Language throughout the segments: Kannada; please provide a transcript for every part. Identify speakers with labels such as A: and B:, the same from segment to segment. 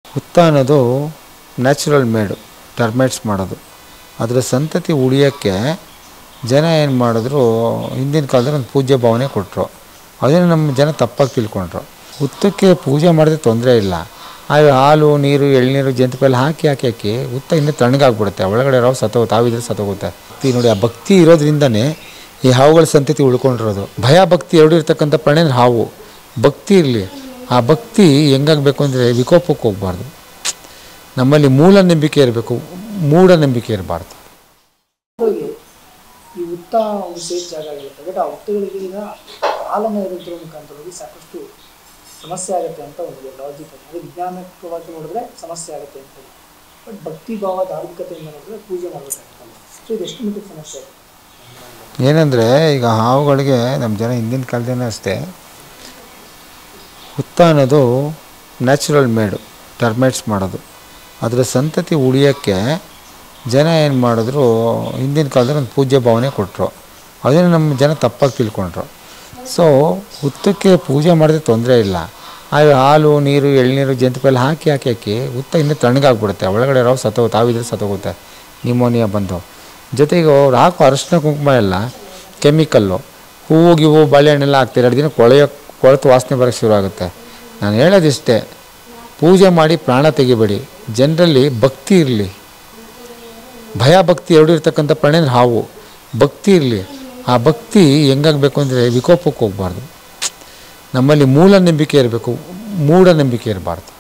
A: ಹುತ್ತ ಅನ್ನೋದು ನ್ಯಾಚುರಲ್ ಮೇಡು ಟರ್ಮೇಟ್ಸ್ ಮಾಡೋದು ಅದರ ಸಂತತಿ ಉಳಿಯೋಕ್ಕೆ ಜನ ಏನು ಮಾಡಿದ್ರು ಹಿಂದಿನ ಕಾಲದಲ್ಲಿ ಒಂದು ಪೂಜ್ಯ ಭಾವನೆ ಕೊಟ್ಟರು ಅದನ್ನು ನಮ್ಮ ಜನ ತಪ್ಪಾಗಿ ತಿಳ್ಕೊಂಡ್ರು ಹುತ್ತಕ್ಕೆ ಪೂಜೆ ಮಾಡಿದ್ರೆ ತೊಂದರೆ ಇಲ್ಲ ಆದರೆ ಹಾಲು ನೀರು ಎಳ್ನೀರು ಜಂತುಪೆಲ್ಲ ಹಾಕಿ ಹಾಕಿ ಹಾಕಿ ಹುತ್ತ ಇನ್ನೂ ತಣ್ಣಗಾಗ್ಬಿಡುತ್ತೆ ಒಳಗಡೆ ರಾವು ಸತ್ತೋ ತಾವಿದ್ರೆ ಸತ್ತೋಗುತ್ತೆ ಭಕ್ತಿ ನೋಡಿ ಆ ಭಕ್ತಿ ಇರೋದ್ರಿಂದನೇ ಈ ಹಾವುಗಳ ಸಂತತಿ ಉಳ್ಕೊಂಡಿರೋದು ಭಯ ಭಕ್ತಿ ಎರಡು ಇರ್ತಕ್ಕಂಥ ಪ್ರಾಣಿ ಅಂದ್ರೆ ಹಾವು ಭಕ್ತಿ ಇರಲಿ ಆ ಭಕ್ತಿ ಹೆಂಗಾಗಬೇಕು ಅಂದರೆ ವಿಕೋಪಕ್ಕೆ ಹೋಗಬಾರ್ದು ನಮ್ಮಲ್ಲಿ ಮೂಲ ನಂಬಿಕೆ ಇರಬೇಕು ಮೂಢನಂಬಿಕೆ ಇರಬಾರ್ದು
B: ಹೋಗಿ ಈ ಹುತ್ತ ಒಂದು ಸೇಫ್ ಜಾಗ ಆಗಿರುತ್ತೆ ಬಟ್ ಆ ಹುತ್ತಗಳಿಗೆ ಈಗ ಹಾಲನ್ನು ಎದುರಿಸುವ ಮುಖಾಂತರವಾಗಿ ಸಾಕಷ್ಟು ಸಮಸ್ಯೆ ಆಗುತ್ತೆ ಅಂತ ಒಂದು ಲಾಜಿಕ್ ಅದು ವಿಜ್ಞಾನಿಕವಾಗಿ ನೋಡಿದ್ರೆ ಸಮಸ್ಯೆ ಆಗುತ್ತೆ ಅಂತ ಬಟ್ ಭಕ್ತಿ ಭಾವ ಧಾರ್ಮಿಕತೆಯಿಂದ ನೋಡಿದ್ರೆ ಪೂಜೆ ಮಾಡಬೇಕಾಗುತ್ತಲ್ಲ ಸೊ ಇದು ಎಷ್ಟು ಮಟ್ಟಿಗೆ ಸಮಸ್ಯೆ ಆಗುತ್ತೆ
A: ಏನಂದರೆ ಈಗ ಹಾವುಗಳಿಗೆ ನಮ್ಮ ಜನ ಹಿಂದಿನ ಕಾಲದಲ್ಲೇ ಅಷ್ಟೇ ಹುತ್ತ ಅನ್ನೋದು ನ್ಯಾಚುರಲ್ ಮೇಡು ಟರ್ಮೇಟ್ಸ್ ಮಾಡೋದು ಅದರ ಸಂತತಿ ಉಳಿಯೋಕ್ಕೆ ಜನ ಏನು ಮಾಡಿದ್ರು ಹಿಂದಿನ ಕಾಲದಲ್ಲಿ ಒಂದು ಪೂಜ್ಯ ಭಾವನೆ ಕೊಟ್ಟರು ಅದನ್ನು ನಮ್ಮ ಜನ ತಪ್ಪಾಗಿ ತಿಳ್ಕೊಂಡ್ರು ಸೊ ಹುತ್ತಕ್ಕೆ ಪೂಜೆ ಮಾಡಿದ್ರೆ ತೊಂದರೆ ಇಲ್ಲ ಆದರೆ ಹಾಲು ನೀರು ಎಳ್ನೀರು ಜಂತುಪೆಲ್ಲ ಹಾಕಿ ಹಾಕಿ ಹಾಕಿ ಹುತ್ತ ಇನ್ನೂ ತಣ್ಣಗಾಗ್ಬಿಡುತ್ತೆ ಒಳಗಡೆ ರಾವು ಸತ್ತೋ ತಾವಿದ್ರೆ ಸತ್ತೋಗುತ್ತೆ ನಿಮೋನಿಯಾ ಬಂದು ಜೊತೆಗೆ ಅವ್ರು ಹಾಕೋ ಅರಶಿನ ಕುಂಕುಮ ಎಲ್ಲ ಕೆಮಿಕಲ್ಲು ಹೂವು ಗಿವು ಬಾಳೆಹಣ್ಣೆಲ್ಲ ಹಾಕ್ತಾರೆ ಎರಡು ದಿನ ಕೊಳೆಯೋ ಕೊಳೆತು ವಾಸನೆ ಬರೋಕ್ಕೆ ಶುರು ಆಗುತ್ತೆ ನಾನು ಹೇಳೋದಿಷ್ಟೇ ಪೂಜೆ ಮಾಡಿ ಪ್ರಾಣ ತೆಗಿಬೇಡಿ ಜನರಲ್ಲಿ ಭಕ್ತಿ ಇರಲಿ ಭಯ ಭಕ್ತಿ ಎರಡು ಇರ್ತಕ್ಕಂಥ ಪ್ರಾಣಿ ಅಂದ್ರೆ ಹಾವು ಭಕ್ತಿ ಇರಲಿ ಆ ಭಕ್ತಿ ಹೆಂಗಾಗಬೇಕು ಅಂದರೆ ವಿಕೋಪಕ್ಕೆ ಹೋಗಬಾರ್ದು ನಮ್ಮಲ್ಲಿ ಮೂಲ ನಂಬಿಕೆ ಇರಬೇಕು ಮೂಢನಂಬಿಕೆ ಇರಬಾರ್ದು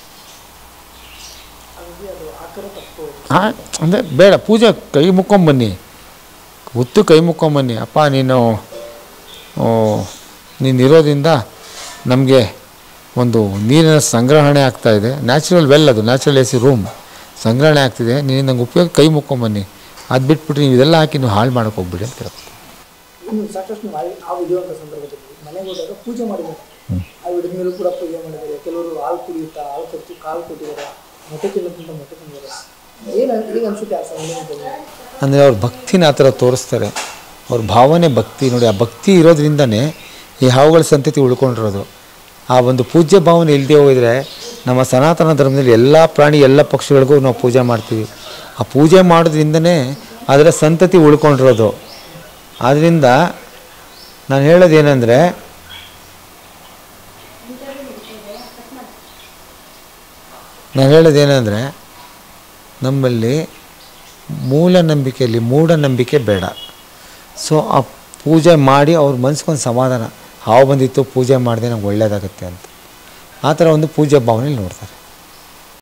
B: ಹಾಗಾಗಿ ಅದು ಆಕಾರ ತಪ್ಪು
A: ಹಾಂ ಅಂದರೆ ಬೇಡ ಪೂಜೆ ಕೈ ಮುಕ್ಕೊಂಬನ್ನಿ ಹುತ್ತು ಕೈ ಮುಕ್ಕೊಂಬನ್ನಿ ಅಪ್ಪ ನೀನು ಓ, ನೀನು ಇರೋದ್ರಿಂದ ನಮಗೆ ಒಂದು ನೀರಿನ ಸಂಗ್ರಹಣೆ ಆಗ್ತಾ ಇದೆ ನ್ಯಾಚುರಲ್ ವೆಲ್ ಅದು ನ್ಯಾಚುರಲ್ ಎ ಸಿ ರೂಮ್ ಸಂಗ್ರಹಣೆ ಆಗ್ತಿದೆ ನೀನು ನಂಗೆ ಉಪಯೋಗ ಕೈ ಮುಕ್ಕೊಂಬನ್ನಿ ಅದು ಬಿಟ್ಬಿಟ್ಟು ನೀವು ಇದೆಲ್ಲ ಹಾಕಿ ನೀವು ಹಾಳು ಮಾಡೋಕೆ ಹೋಗ್ಬಿಡಿ ಅಂತ ಹೇಳ್ತೀನಿ
B: ಇನ್ನು ಸಾಕಷ್ಟು ನಾವು ಆ ಇರುವಂಥ ಸಂದರ್ಭದಲ್ಲಿ ಮನೆಗೆ ಹೋದಾಗ ಪೂಜೆ ಮಾಡಿದ್ದಾರೆ ಆ ವಿಡಿದ ಮೇಲೂ ಕೂಡ ಪೂಜೆ ಮಾಡಿದ್ದಾರೆ ಕೆಲವರು ಹಾಲು ಕುಡಿಯುತ್ತಾ ಹಾಲು ಕೊಟ್ಟು ಕಾಲು ಕೊಟ್ಟಿದ್ದಾರೆ ಮೊಟ್ಟೆ ತಿನ್ನೋಕ್ಕಿಂತ ಮೊಟ್ಟೆ ತಿಂದಿದ್ದಾರೆ ಏನು ಈಗ ಅನ್ಸುತ್ತೆ ಆ ಸಂದರ್ಭದಲ್ಲಿ
A: ಅಂದರೆ ಅವ್ರ ಭಕ್ತಿನ ಆ ಥರ ತೋರಿಸ್ತಾರೆ ಅವ್ರ ಭಾವನೆ ಭಕ್ತಿ ನೋಡಿ ಆ ಭಕ್ತಿ ಇರೋದ್ರಿಂದನೇ ಈ ಹಾವುಗಳ ಸಂತತಿ ಉಳ್ಕೊಂಡಿರೋದು ಆ ಒಂದು ಪೂಜ್ಯ ಭಾವನೆ ಇಲ್ಲದೆ ಹೋಗಿದ್ರೆ ನಮ್ಮ ಸನಾತನ ಧರ್ಮದಲ್ಲಿ ಎಲ್ಲ ಪ್ರಾಣಿ ಎಲ್ಲ ಪಕ್ಷಿಗಳಿಗೂ ನಾವು ಪೂಜೆ ಮಾಡ್ತೀವಿ ಆ ಪೂಜೆ ಮಾಡೋದ್ರಿಂದನೇ ಅದರ ಸಂತತಿ ಉಳ್ಕೊಂಡಿರೋದು ಆದ್ದರಿಂದ ನಾನು ಹೇಳೋದೇನೆಂದರೆ ನಾನು ಹೇಳೋದೇನೆಂದರೆ ನಮ್ಮಲ್ಲಿ ಮೂಲ ನಂಬಿಕೆಯಲ್ಲಿ ಮೂಢನಂಬಿಕೆ ಬೇಡ ಸೊ ಆ ಪೂಜೆ ಮಾಡಿ ಅವ್ರ ಮನ್ಸಿಗೊಂದು ಸಮಾಧಾನ ಹಾವು ಬಂದಿತ್ತು ಪೂಜೆ ಮಾಡಿದೆ ನಮ್ಗೆ ಒಳ್ಳೇದಾಗುತ್ತೆ ಅಂತ ಆ ಥರ ಒಂದು ಪೂಜೆ ಭಾವನೆಯಲ್ಲಿ ನೋಡ್ತಾರೆ